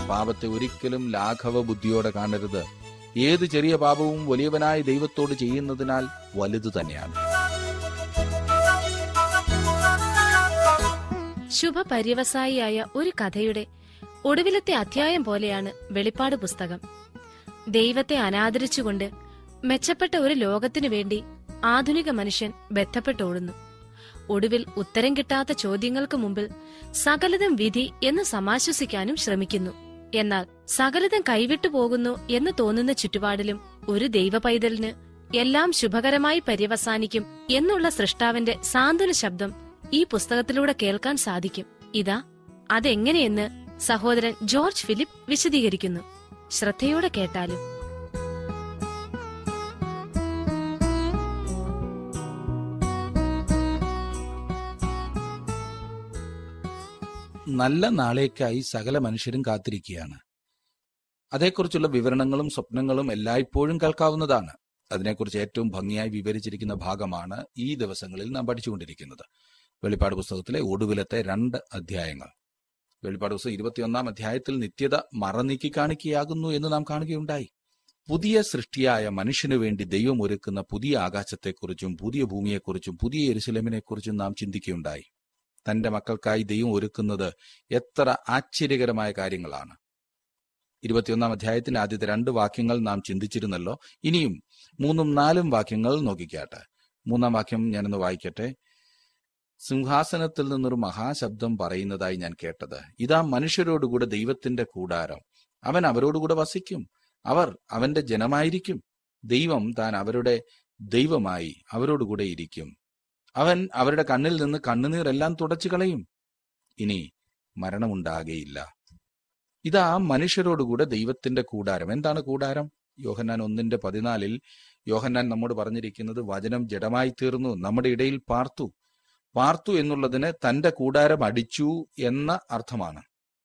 പാപത്തെ ഒരിക്കലും ലാഘവ ബുദ്ധിയോടെ കാണരുത് ഏത് ചെറിയ പാപവും വലിയവനായ ദൈവത്തോട് ചെയ്യുന്നതിനാൽ വലുത് തന്നെയാണ് ശുഭപര്യവസായിയായ ഒരു കഥയുടെ ഒടുവിലത്തെ അധ്യായം പോലെയാണ് വെളിപ്പാട് പുസ്തകം ദൈവത്തെ അനാദരിച്ചുകൊണ്ട് മെച്ചപ്പെട്ട ഒരു ലോകത്തിനു വേണ്ടി ആധുനിക മനുഷ്യൻ ബന്ധപ്പെട്ടോടുന്നു ഒടുവിൽ ഉത്തരം കിട്ടാത്ത ചോദ്യങ്ങൾക്ക് മുമ്പിൽ സകലതും വിധി എന്ന് സമാശ്വസിക്കാനും ശ്രമിക്കുന്നു എന്നാൽ സകലതും കൈവിട്ടു പോകുന്നു എന്ന് തോന്നുന്ന ചുറ്റുപാടിലും ഒരു ദൈവ പൈതലിന് എല്ലാം ശുഭകരമായി പര്യവസാനിക്കും എന്നുള്ള സൃഷ്ടാവിന്റെ സാന്ത്വന ശബ്ദം ഈ പുസ്തകത്തിലൂടെ കേൾക്കാൻ സാധിക്കും ഇതാ അതെങ്ങനെയെന്ന് സഹോദരൻ ജോർജ് ഫിലിപ്പ് വിശദീകരിക്കുന്നു ശ്രദ്ധയോടെ കേട്ടാലും നല്ല നാളേക്കായി സകല മനുഷ്യരും കാത്തിരിക്കുകയാണ് അതേക്കുറിച്ചുള്ള വിവരണങ്ങളും സ്വപ്നങ്ങളും എല്ലായ്പ്പോഴും കേൾക്കാവുന്നതാണ് അതിനെക്കുറിച്ച് ഏറ്റവും ഭംഗിയായി വിവരിച്ചിരിക്കുന്ന ഭാഗമാണ് ഈ ദിവസങ്ങളിൽ നാം പഠിച്ചുകൊണ്ടിരിക്കുന്നത് വെളിപ്പാട് പുസ്തകത്തിലെ ഒടുവിലത്തെ രണ്ട് അധ്യായങ്ങൾ വെളിപ്പാട് പുസ്തകം ഇരുപത്തിയൊന്നാം അധ്യായത്തിൽ നിത്യത മറനീക്കി കാണിക്കുകയാകുന്നു എന്ന് നാം കാണുകയുണ്ടായി പുതിയ സൃഷ്ടിയായ മനുഷ്യനു വേണ്ടി ദൈവം ഒരുക്കുന്ന പുതിയ ആകാശത്തെക്കുറിച്ചും പുതിയ ഭൂമിയെക്കുറിച്ചും പുതിയ എരുസലമിനെക്കുറിച്ചും നാം ചിന്തിക്കുകയുണ്ടായി തന്റെ മക്കൾക്കായി ദൈവം ഒരുക്കുന്നത് എത്ര ആശ്ചര്യകരമായ കാര്യങ്ങളാണ് ഇരുപത്തിയൊന്നാം അധ്യായത്തിന്റെ ആദ്യത്തെ രണ്ട് വാക്യങ്ങൾ നാം ചിന്തിച്ചിരുന്നല്ലോ ഇനിയും മൂന്നും നാലും വാക്യങ്ങൾ നോക്കിക്കാട്ടെ മൂന്നാം വാക്യം ഞാനൊന്ന് വായിക്കട്ടെ സിംഹാസനത്തിൽ നിന്നൊരു മഹാശബ്ദം പറയുന്നതായി ഞാൻ കേട്ടത് ഇതാ മനുഷ്യരോടുകൂടെ ദൈവത്തിന്റെ കൂടാരം അവൻ അവരോടുകൂടെ വസിക്കും അവർ അവന്റെ ജനമായിരിക്കും ദൈവം താൻ അവരുടെ ദൈവമായി അവരോടുകൂടെ ഇരിക്കും അവൻ അവരുടെ കണ്ണിൽ നിന്ന് കണ്ണുനീരെല്ലാം തുടച്ചു കളയും ഇനി മരണമുണ്ടാകയില്ല ഇതാ മനുഷ്യരോടുകൂടെ ദൈവത്തിന്റെ കൂടാരം എന്താണ് കൂടാരം യോഹന്നാൻ ഒന്നിന്റെ പതിനാലിൽ യോഹന്നാൻ നമ്മോട് പറഞ്ഞിരിക്കുന്നത് വചനം ജഡമായി തീർന്നു നമ്മുടെ ഇടയിൽ പാർത്തു പാർത്തു എന്നുള്ളതിന് തന്റെ കൂടാരം അടിച്ചു എന്ന അർത്ഥമാണ്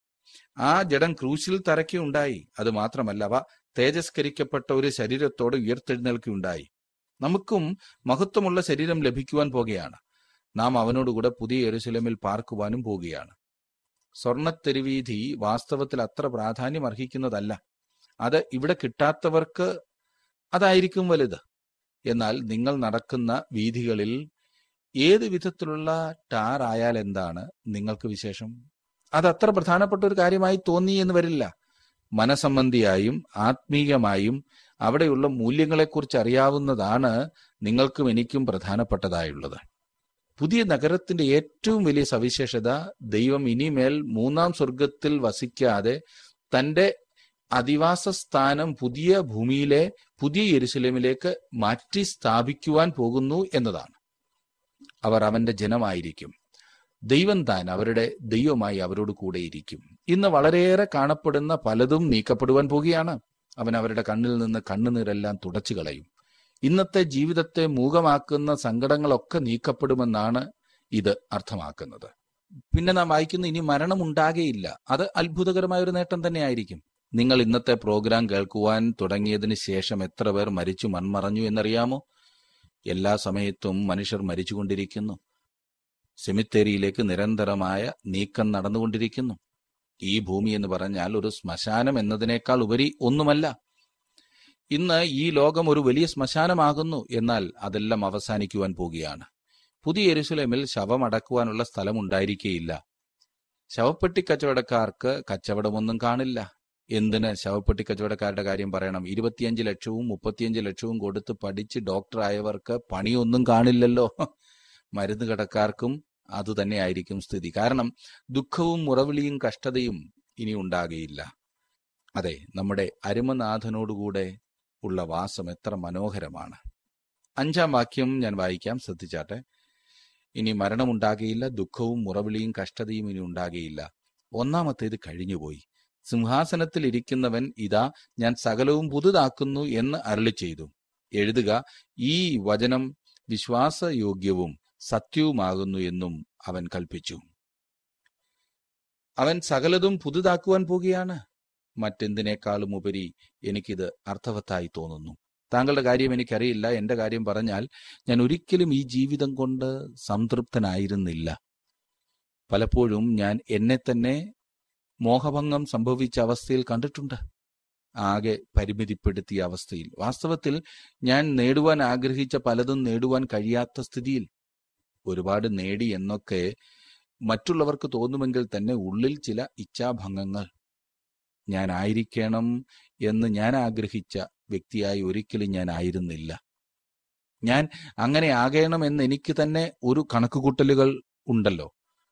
ആ ജഡം ക്രൂശിൽ തറയ്ക്കുണ്ടായി അത് മാത്രമല്ല അവ തേജസ്കരിക്കപ്പെട്ട ഒരു ശരീരത്തോടെ ഉയർത്തെഴുന്നേൽക്കുകയുണ്ടായി നമുക്കും മഹത്വമുള്ള ശരീരം ലഭിക്കുവാൻ പോകുകയാണ് നാം അവനോടുകൂടെ പുതിയ എരുസലമിൽ പാർക്കുവാനും പോകുകയാണ് സ്വർണത്തെരുവീഥി വാസ്തവത്തിൽ അത്ര പ്രാധാന്യം അർഹിക്കുന്നതല്ല അത് ഇവിടെ കിട്ടാത്തവർക്ക് അതായിരിക്കും വലുത് എന്നാൽ നിങ്ങൾ നടക്കുന്ന വീഥികളിൽ ഏത് വിധത്തിലുള്ള ടാർ ആയാൽ എന്താണ് നിങ്ങൾക്ക് വിശേഷം അത് അത്ര പ്രധാനപ്പെട്ട ഒരു കാര്യമായി തോന്നി എന്ന് വരില്ല മനസംബന്ധിയായും ആത്മീയമായും അവിടെയുള്ള മൂല്യങ്ങളെക്കുറിച്ച് അറിയാവുന്നതാണ് നിങ്ങൾക്കും എനിക്കും പ്രധാനപ്പെട്ടതായുള്ളത് പുതിയ നഗരത്തിന്റെ ഏറ്റവും വലിയ സവിശേഷത ദൈവം ഇനിമേൽ മൂന്നാം സ്വർഗത്തിൽ വസിക്കാതെ തന്റെ അധിവാസ സ്ഥാനം പുതിയ ഭൂമിയിലെ പുതിയ യെരുസലേമിലേക്ക് മാറ്റി സ്ഥാപിക്കുവാൻ പോകുന്നു എന്നതാണ് അവർ അവന്റെ ജനമായിരിക്കും ദൈവം താൻ അവരുടെ ദൈവമായി അവരോട് കൂടെ ഇരിക്കും ഇന്ന് വളരെയേറെ കാണപ്പെടുന്ന പലതും നീക്കപ്പെടുവാൻ പോകുകയാണ് അവൻ അവരുടെ കണ്ണിൽ നിന്ന് കണ്ണുനീരെല്ലാം തുടച്ചു കളയും ഇന്നത്തെ ജീവിതത്തെ മൂകമാക്കുന്ന സങ്കടങ്ങളൊക്കെ നീക്കപ്പെടുമെന്നാണ് ഇത് അർത്ഥമാക്കുന്നത് പിന്നെ നാം വായിക്കുന്ന ഇനി മരണം ഉണ്ടാകേയില്ല അത് അത്ഭുതകരമായ ഒരു നേട്ടം തന്നെയായിരിക്കും നിങ്ങൾ ഇന്നത്തെ പ്രോഗ്രാം കേൾക്കുവാൻ തുടങ്ങിയതിന് ശേഷം എത്ര പേർ മരിച്ചു മൺമറഞ്ഞു എന്നറിയാമോ എല്ലാ സമയത്തും മനുഷ്യർ മരിച്ചുകൊണ്ടിരിക്കുന്നു സെമിത്തേരിയിലേക്ക് നിരന്തരമായ നീക്കം നടന്നുകൊണ്ടിരിക്കുന്നു ഈ ഭൂമി എന്ന് പറഞ്ഞാൽ ഒരു ശ്മശാനം എന്നതിനേക്കാൾ ഉപരി ഒന്നുമല്ല ഇന്ന് ഈ ലോകം ഒരു വലിയ ശ്മശാനമാകുന്നു എന്നാൽ അതെല്ലാം അവസാനിക്കുവാൻ പോകുകയാണ് പുതിയ എരുസലേമിൽ ശവമടക്കുവാനുള്ള സ്ഥലം ഉണ്ടായിരിക്കേയില്ല ശവപ്പെട്ടി കച്ചവടക്കാർക്ക് കച്ചവടമൊന്നും കാണില്ല എന്തിന് ശവപ്പെട്ടി കച്ചവടക്കാരുടെ കാര്യം പറയണം ഇരുപത്തിയഞ്ച് ലക്ഷവും മുപ്പത്തിയഞ്ച് ലക്ഷവും കൊടുത്ത് പഠിച്ച് ഡോക്ടർ ആയവർക്ക് പണിയൊന്നും കാണില്ലല്ലോ മരുന്ന് കടക്കാർക്കും അതുതന്നെയായിരിക്കും സ്ഥിതി കാരണം ദുഃഖവും മുറവിളിയും കഷ്ടതയും ഇനി ഉണ്ടാകുകയില്ല അതെ നമ്മുടെ അരുമനാഥനോടുകൂടെ ഉള്ള വാസം എത്ര മനോഹരമാണ് അഞ്ചാം വാക്യം ഞാൻ വായിക്കാം ശ്രദ്ധിച്ചാട്ടെ ഇനി മരണമുണ്ടാകുകയില്ല ദുഃഖവും മുറവിളിയും കഷ്ടതയും ഇനി ഉണ്ടാകുകയില്ല ഒന്നാമത്തേത് കഴിഞ്ഞുപോയി സിംഹാസനത്തിൽ ഇരിക്കുന്നവൻ ഇതാ ഞാൻ സകലവും പുതുതാക്കുന്നു എന്ന് അരളി ചെയ്തു എഴുതുക ഈ വചനം വിശ്വാസയോഗ്യവും സത്യവുമാകുന്നു എന്നും അവൻ കൽപ്പിച്ചു അവൻ സകലതും പുതുതാക്കുവാൻ പോകുകയാണ് മറ്റെന്തിനേക്കാളും ഉപരി എനിക്കിത് അർത്ഥവത്തായി തോന്നുന്നു താങ്കളുടെ കാര്യം എനിക്കറിയില്ല എന്റെ കാര്യം പറഞ്ഞാൽ ഞാൻ ഒരിക്കലും ഈ ജീവിതം കൊണ്ട് സംതൃപ്തനായിരുന്നില്ല പലപ്പോഴും ഞാൻ എന്നെ തന്നെ മോഹഭംഗം സംഭവിച്ച അവസ്ഥയിൽ കണ്ടിട്ടുണ്ട് ആകെ പരിമിതിപ്പെടുത്തിയ അവസ്ഥയിൽ വാസ്തവത്തിൽ ഞാൻ നേടുവാൻ ആഗ്രഹിച്ച പലതും നേടുവാൻ കഴിയാത്ത സ്ഥിതിയിൽ ഒരുപാട് നേടി എന്നൊക്കെ മറ്റുള്ളവർക്ക് തോന്നുമെങ്കിൽ തന്നെ ഉള്ളിൽ ചില ഇച്ഛാഭംഗങ്ങൾ ഞാൻ ആയിരിക്കണം എന്ന് ഞാൻ ആഗ്രഹിച്ച വ്യക്തിയായി ഒരിക്കലും ഞാൻ ആയിരുന്നില്ല ഞാൻ അങ്ങനെ ആകണം എന്ന് എനിക്ക് തന്നെ ഒരു കണക്കുകൂട്ടലുകൾ ഉണ്ടല്ലോ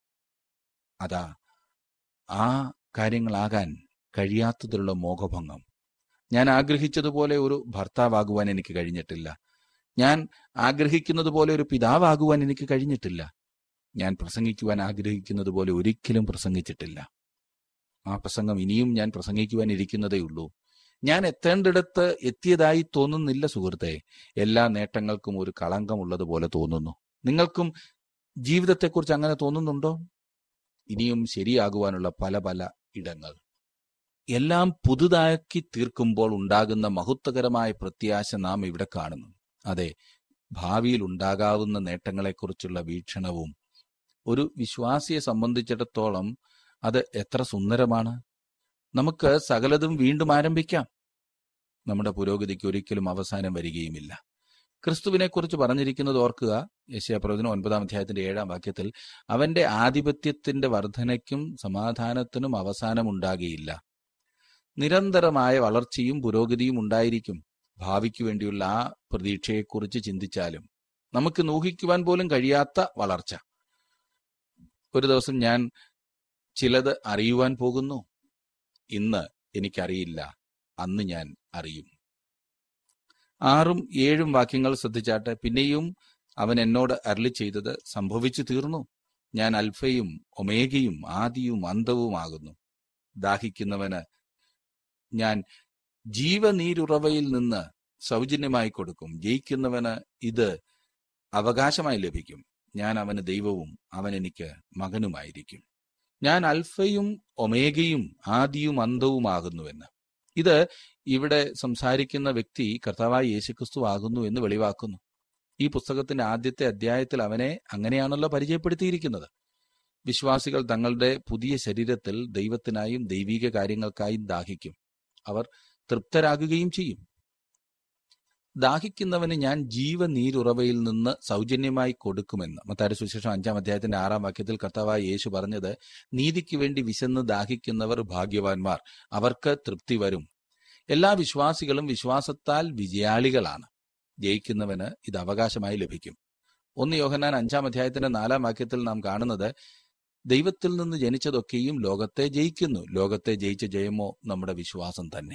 അതാ ആ കാര്യങ്ങളാകാൻ കഴിയാത്തതിലുള്ള മോഹഭംഗം ഞാൻ ആഗ്രഹിച്ചതുപോലെ ഒരു ഭർത്താവാകുവാൻ എനിക്ക് കഴിഞ്ഞിട്ടില്ല ഞാൻ ആഗ്രഹിക്കുന്നത് പോലെ ഒരു പിതാവാകുവാൻ എനിക്ക് കഴിഞ്ഞിട്ടില്ല ഞാൻ പ്രസംഗിക്കുവാൻ ആഗ്രഹിക്കുന്നത് പോലെ ഒരിക്കലും പ്രസംഗിച്ചിട്ടില്ല ആ പ്രസംഗം ഇനിയും ഞാൻ പ്രസംഗിക്കുവാൻ ഇരിക്കുന്നതേ ഉള്ളൂ ഞാൻ എത്തേണ്ടിടത്ത് എത്തിയതായി തോന്നുന്നില്ല സുഹൃത്തെ എല്ലാ നേട്ടങ്ങൾക്കും ഒരു കളങ്കമുള്ളതുപോലെ തോന്നുന്നു നിങ്ങൾക്കും ജീവിതത്തെക്കുറിച്ച് അങ്ങനെ തോന്നുന്നുണ്ടോ ഇനിയും ശരിയാകുവാനുള്ള പല പല ഇടങ്ങൾ എല്ലാം പുതുതാക്കി തീർക്കുമ്പോൾ ഉണ്ടാകുന്ന മഹത്വകരമായ പ്രത്യാശ നാം ഇവിടെ കാണുന്നു അതെ ഭാവിയിൽ ഉണ്ടാകാവുന്ന നേട്ടങ്ങളെക്കുറിച്ചുള്ള വീക്ഷണവും ഒരു വിശ്വാസിയെ സംബന്ധിച്ചിടത്തോളം അത് എത്ര സുന്ദരമാണ് നമുക്ക് സകലതും വീണ്ടും ആരംഭിക്കാം നമ്മുടെ പുരോഗതിക്ക് ഒരിക്കലും അവസാനം വരികയുമില്ല ക്രിസ്തുവിനെ കുറിച്ച് പറഞ്ഞിരിക്കുന്നത് ഓർക്കുക യശയാപ്രവചനം ഒൻപതാം അധ്യായത്തിന്റെ ഏഴാം വാക്യത്തിൽ അവന്റെ ആധിപത്യത്തിന്റെ വർധനയ്ക്കും സമാധാനത്തിനും അവസാനം ഉണ്ടാകുകയില്ല നിരന്തരമായ വളർച്ചയും പുരോഗതിയും ഉണ്ടായിരിക്കും ഭാവിക്ക് വേണ്ടിയുള്ള ആ പ്രതീക്ഷയെക്കുറിച്ച് ചിന്തിച്ചാലും നമുക്ക് ഊഹിക്കുവാൻ പോലും കഴിയാത്ത വളർച്ച ഒരു ദിവസം ഞാൻ ചിലത് അറിയുവാൻ പോകുന്നു ഇന്ന് എനിക്കറിയില്ല അന്ന് ഞാൻ അറിയും ആറും ഏഴും വാക്യങ്ങൾ ശ്രദ്ധിച്ചാട്ടെ പിന്നെയും അവൻ എന്നോട് അരളി ചെയ്തത് സംഭവിച്ചു തീർന്നു ഞാൻ അൽഫയും ഒമേഗയും ആദിയും അന്തവുമാകുന്നു ദാഹിക്കുന്നവന് ഞാൻ ജീവനീരുറവയിൽ നിന്ന് സൗജന്യമായി കൊടുക്കും ജയിക്കുന്നവന് ഇത് അവകാശമായി ലഭിക്കും ഞാൻ അവന് ദൈവവും അവൻ എനിക്ക് മകനുമായിരിക്കും ഞാൻ അൽഫയും ഒമേഗയും ആദിയും അന്തവുമാകുന്നുവെന്ന് ഇത് ഇവിടെ സംസാരിക്കുന്ന വ്യക്തി കർത്താവായ യേശുക്രിസ്തു ആകുന്നു എന്ന് വെളിവാക്കുന്നു ഈ പുസ്തകത്തിന്റെ ആദ്യത്തെ അധ്യായത്തിൽ അവനെ അങ്ങനെയാണല്ലോ പരിചയപ്പെടുത്തിയിരിക്കുന്നത് വിശ്വാസികൾ തങ്ങളുടെ പുതിയ ശരീരത്തിൽ ദൈവത്തിനായും ദൈവിക കാര്യങ്ങൾക്കായും ദാഹിക്കും അവർ തൃപ്തരാകുകയും ചെയ്യും ദാഹിക്കുന്നവന് ഞാൻ ജീവനീരുറവയിൽ നിന്ന് സൗജന്യമായി കൊടുക്കുമെന്ന് മത്താരുടെ സുവിശേഷം അഞ്ചാം അധ്യായത്തിന്റെ ആറാം വാക്യത്തിൽ കർത്താവായ യേശു പറഞ്ഞത് നീതിക്ക് വേണ്ടി വിശന്ന് ദാഹിക്കുന്നവർ ഭാഗ്യവാന്മാർ അവർക്ക് തൃപ്തി വരും എല്ലാ വിശ്വാസികളും വിശ്വാസത്താൽ വിജയാളികളാണ് ജയിക്കുന്നവന് ഇത് അവകാശമായി ലഭിക്കും ഒന്ന് യോഹന്നാൻ അഞ്ചാം അധ്യായത്തിന്റെ നാലാം വാക്യത്തിൽ നാം കാണുന്നത് ദൈവത്തിൽ നിന്ന് ജനിച്ചതൊക്കെയും ലോകത്തെ ജയിക്കുന്നു ലോകത്തെ ജയിച്ച ജയമോ നമ്മുടെ വിശ്വാസം തന്നെ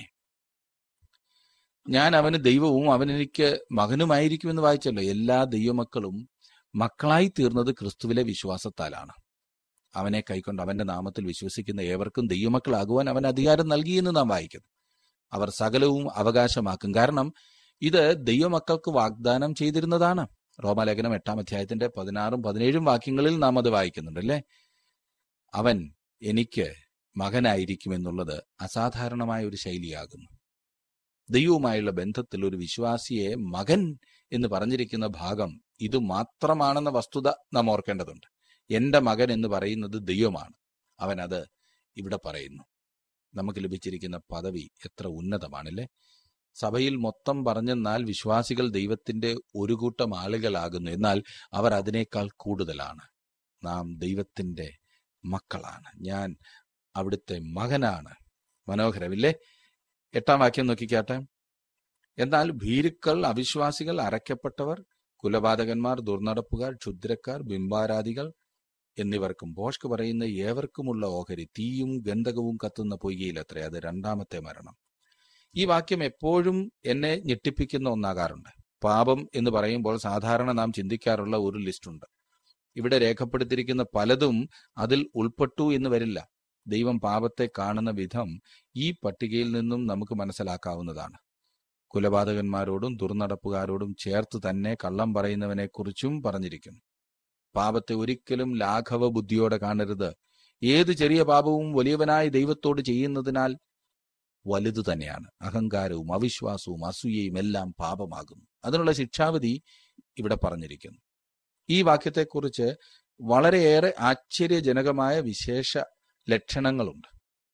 ഞാൻ അവന് ദൈവവും അവൻ എനിക്ക് മകനുമായിരിക്കുമെന്ന് വായിച്ചല്ലോ എല്ലാ ദൈവമക്കളും മക്കളായി തീർന്നത് ക്രിസ്തുവിലെ വിശ്വാസത്താലാണ് അവനെ കൈക്കൊണ്ട് അവന്റെ നാമത്തിൽ വിശ്വസിക്കുന്ന ഏവർക്കും ദൈവമക്കളാകുവാൻ അവൻ അധികാരം നൽകിയെന്ന് നാം വായിക്കുന്നു അവർ സകലവും അവകാശമാക്കും കാരണം ഇത് ദൈവമക്കൾക്ക് വാഗ്ദാനം ചെയ്തിരുന്നതാണ് റോമാലേഖനം എട്ടാം അധ്യായത്തിന്റെ പതിനാറും പതിനേഴും വാക്യങ്ങളിൽ നാം അത് വായിക്കുന്നുണ്ട് അല്ലേ അവൻ എനിക്ക് മകനായിരിക്കുമെന്നുള്ളത് അസാധാരണമായ ഒരു ശൈലിയാകുന്നു ദൈവവുമായുള്ള ബന്ധത്തിൽ ഒരു വിശ്വാസിയെ മകൻ എന്ന് പറഞ്ഞിരിക്കുന്ന ഭാഗം ഇത് മാത്രമാണെന്ന വസ്തുത നാം ഓർക്കേണ്ടതുണ്ട് എന്റെ മകൻ എന്ന് പറയുന്നത് ദൈവമാണ് അവൻ അത് ഇവിടെ പറയുന്നു നമുക്ക് ലഭിച്ചിരിക്കുന്ന പദവി എത്ര ഉന്നതമാണല്ലേ സഭയിൽ മൊത്തം പറഞ്ഞെന്നാൽ വിശ്വാസികൾ ദൈവത്തിന്റെ ഒരു കൂട്ടം ആളുകളാകുന്നു എന്നാൽ അവർ അതിനേക്കാൾ കൂടുതലാണ് നാം ദൈവത്തിന്റെ മക്കളാണ് ഞാൻ അവിടുത്തെ മകനാണ് മനോഹരമില്ലേ എട്ടാം വാക്യം നോക്കിക്കാട്ടെ എന്നാൽ ഭീരുക്കൾ അവിശ്വാസികൾ അരയ്ക്കപ്പെട്ടവർ കുലപാതകന്മാർ ദുർനടപ്പുകാർ ക്ഷുദ്രക്കാർ ബിംബാരാധികൾ എന്നിവർക്കും ബോഷ്ക്ക് പറയുന്ന ഏവർക്കുമുള്ള ഓഹരി തീയും ഗന്ധകവും കത്തുന്ന പൊയ്കയിലത്രേ അത് രണ്ടാമത്തെ മരണം ഈ വാക്യം എപ്പോഴും എന്നെ ഞെട്ടിപ്പിക്കുന്ന ഒന്നാകാറുണ്ട് പാപം എന്ന് പറയുമ്പോൾ സാധാരണ നാം ചിന്തിക്കാറുള്ള ഒരു ലിസ്റ്റ് ഉണ്ട് ഇവിടെ രേഖപ്പെടുത്തിയിരിക്കുന്ന പലതും അതിൽ ഉൾപ്പെട്ടു എന്ന് വരില്ല ദൈവം പാപത്തെ കാണുന്ന വിധം ഈ പട്ടികയിൽ നിന്നും നമുക്ക് മനസ്സിലാക്കാവുന്നതാണ് കുലപാതകന്മാരോടും ദുർനടപ്പുകാരോടും ചേർത്ത് തന്നെ കള്ളം പറയുന്നവനെക്കുറിച്ചും പറഞ്ഞിരിക്കുന്നു പാപത്തെ ഒരിക്കലും ലാഘവ ബുദ്ധിയോടെ കാണരുത് ഏത് ചെറിയ പാപവും വലിയവനായ ദൈവത്തോട് ചെയ്യുന്നതിനാൽ വലുത് തന്നെയാണ് അഹങ്കാരവും അവിശ്വാസവും അസൂയയും എല്ലാം പാപമാകുന്നു അതിനുള്ള ശിക്ഷാവിധി ഇവിടെ പറഞ്ഞിരിക്കുന്നു ഈ വാക്യത്തെക്കുറിച്ച് വളരെയേറെ ആശ്ചര്യജനകമായ വിശേഷ ലക്ഷണങ്ങളുണ്ട്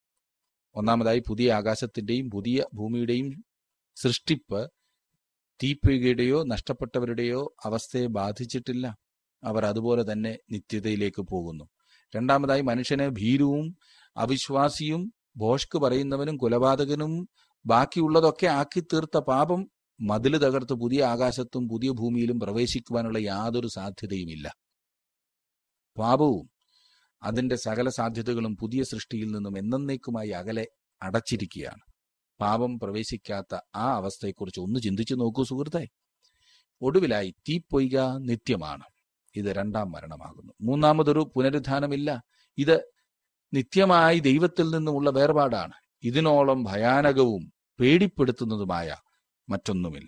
ഒന്നാമതായി പുതിയ ആകാശത്തിന്റെയും പുതിയ ഭൂമിയുടെയും സൃഷ്ടിപ്പ് തീപ്പികയുടെയോ നഷ്ടപ്പെട്ടവരുടെയോ അവസ്ഥയെ ബാധിച്ചിട്ടില്ല അവർ അതുപോലെ തന്നെ നിത്യതയിലേക്ക് പോകുന്നു രണ്ടാമതായി മനുഷ്യനെ ഭീരുവും അവിശ്വാസിയും ഭോഷ്ക് പറയുന്നവനും കൊലപാതകനും ബാക്കിയുള്ളതൊക്കെ ആക്കി തീർത്ത പാപം മതില് തകർത്ത് പുതിയ ആകാശത്തും പുതിയ ഭൂമിയിലും പ്രവേശിക്കുവാനുള്ള യാതൊരു സാധ്യതയുമില്ല പാപവും അതിന്റെ സകല സാധ്യതകളും പുതിയ സൃഷ്ടിയിൽ നിന്നും എന്നേക്കുമായി അകലെ അടച്ചിരിക്കുകയാണ് പാപം പ്രവേശിക്കാത്ത ആ അവസ്ഥയെക്കുറിച്ച് ഒന്ന് ചിന്തിച്ചു നോക്കൂ സുഹൃത്തെ ഒടുവിലായി തീപ്പൊയ്ക നിത്യമാണ് ഇത് രണ്ടാം മരണമാകുന്നു മൂന്നാമതൊരു പുനരുദ്ധാനമില്ല ഇത് നിത്യമായി ദൈവത്തിൽ നിന്നുമുള്ള വേർപാടാണ് ഇതിനോളം ഭയാനകവും പേടിപ്പെടുത്തുന്നതുമായ മറ്റൊന്നുമില്ല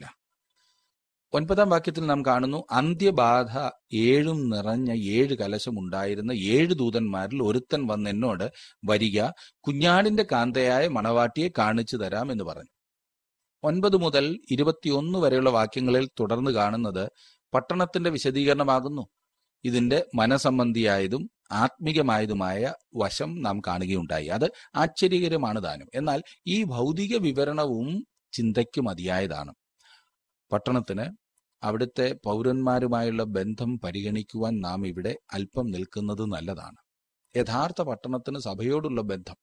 ഒൻപതാം വാക്യത്തിൽ നാം കാണുന്നു അന്ത്യബാധ ഏഴും നിറഞ്ഞ ഏഴ് കലശമുണ്ടായിരുന്ന ഏഴ് ദൂതന്മാരിൽ ഒരുത്തൻ വന്ന് എന്നോട് വരിക കുഞ്ഞാടിന്റെ കാന്തയായ മണവാട്ടിയെ കാണിച്ചു തരാം എന്ന് പറഞ്ഞു ഒൻപത് മുതൽ ഇരുപത്തിയൊന്ന് വരെയുള്ള വാക്യങ്ങളിൽ തുടർന്ന് കാണുന്നത് പട്ടണത്തിന്റെ വിശദീകരണമാകുന്നു ഇതിന്റെ മനസംബന്ധിയായതും ആത്മികമായതുമായ വശം നാം കാണുകയുണ്ടായി അത് ആശ്ചര്യകരമാണ് താനും എന്നാൽ ഈ ഭൗതിക വിവരണവും ചിന്തയ്ക്ക് മതിയായതാണ് പട്ടണത്തിന് അവിടുത്തെ പൗരന്മാരുമായുള്ള ബന്ധം പരിഗണിക്കുവാൻ നാം ഇവിടെ അല്പം നിൽക്കുന്നത് നല്ലതാണ് യഥാർത്ഥ പട്ടണത്തിന് സഭയോടുള്ള ബന്ധം